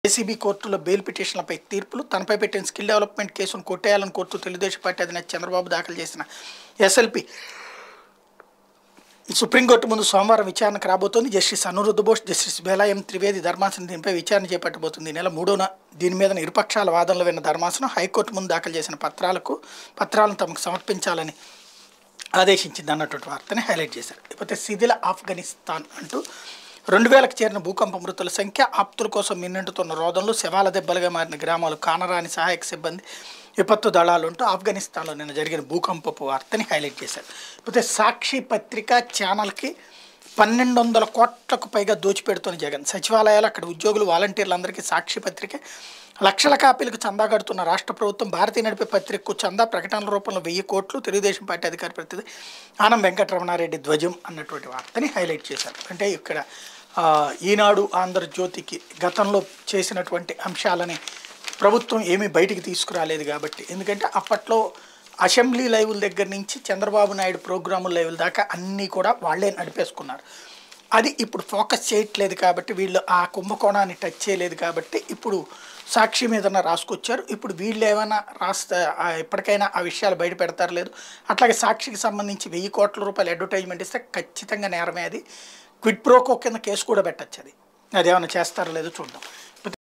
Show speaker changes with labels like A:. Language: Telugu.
A: ఏసీబీ కోర్టులో బెయిల్ పిటిషన్లపై తీర్పులు తనపై పెట్టిన స్కిల్ డెవలప్మెంట్ కేసును కొట్టేయాలని కోర్టు తెలుగుదేశం పార్టీ అధినేత చంద్రబాబు దాఖలు చేసిన ఎస్ఎల్పి సుప్రీంకోర్టు ముందు సోమవారం విచారణకు రాబోతోంది జస్టిస్ అనిరుద్ధ బోస్ జస్టిస్ బెలాయం త్రివేది ధర్మాసనం దీనిపై విచారణ చేపట్టబోతుంది ఈ నెల మూడోన దీని మీద ఇరుపక్షాల వాదనలు విన్న ధర్మాసనం హైకోర్టు ముందు దాఖలు చేసిన పత్రాలకు పత్రాలను తమకు సమర్పించాలని ఆదేశించింది అన్నటువంటి వార్తని హైలైట్ చేశారు ఇకపోతే శిథిల ఆఫ్ఘనిస్తాన్ అంటూ రెండు వేలకు చేరిన భూకంప మృతుల సంఖ్య ఆప్తుల కోసం మిన్నెంటుతున్న రోదంలో శవాల దెబ్బలుగా మారిన గ్రామాలు కానరాని సహాయక సిబ్బంది విపత్తు దళాలు అంటూ ఆఫ్ఘనిస్తాన్లో నిన్న జరిగిన భూకంపపు వార్తని హైలైట్ చేశారు ఇకపోతే సాక్షి పత్రిక ఛానల్కి పన్నెండు వందల కోట్లకు పైగా దోచిపెడుతున్న జగన్ సచివాలయాలు అక్కడ ఉద్యోగులు వాలంటీర్లందరికీ సాక్షి పత్రిక లక్షల కాపీలకు చందా కడుతున్న రాష్ట్ర ప్రభుత్వం భారతీయ నడిపే పత్రికకు చందా ప్రకటనల రూపంలో వెయ్యి కోట్లు తెలుగుదేశం పార్టీ అధికార ప్రతినిధి ఆనం వెంకటరమణారెడ్డి ధ్వజం అన్నటువంటి వార్తని హైలైట్ చేశారు అంటే ఇక్కడ ఆ, ఈనాడు ఆంధ్రజ్యోతికి గతంలో చేసినటువంటి అంశాలని ప్రభుత్వం ఏమీ బయటికి తీసుకురాలేదు కాబట్టి ఎందుకంటే అప్పట్లో అసెంబ్లీ లైవ్ల దగ్గర నుంచి చంద్రబాబు నాయుడు ప్రోగ్రాముల లైవ్ల దాకా అన్నీ కూడా వాళ్ళే నడిపేసుకున్నారు అది ఇప్పుడు ఫోకస్ చేయట్లేదు కాబట్టి వీళ్ళు ఆ కుంభకోణాన్ని టచ్ చేయలేదు కాబట్టి ఇప్పుడు సాక్షి మీద రాసుకొచ్చారు ఇప్పుడు వీళ్ళు ఏమైనా రాస్తే ఆ ఎప్పటికైనా ఆ విషయాలు బయట పెడతారు లేదు అట్లాగే సాక్షికి సంబంధించి వెయ్యి కోట్ల రూపాయలు అడ్వర్టైజ్మెంట్ ఇస్తే ఖచ్చితంగా నేరమే అది క్విడ్ ప్రోకో కింద కేసు కూడా పెట్టచ్చు అది అదేమైనా చేస్తారో లేదో చూద్దాం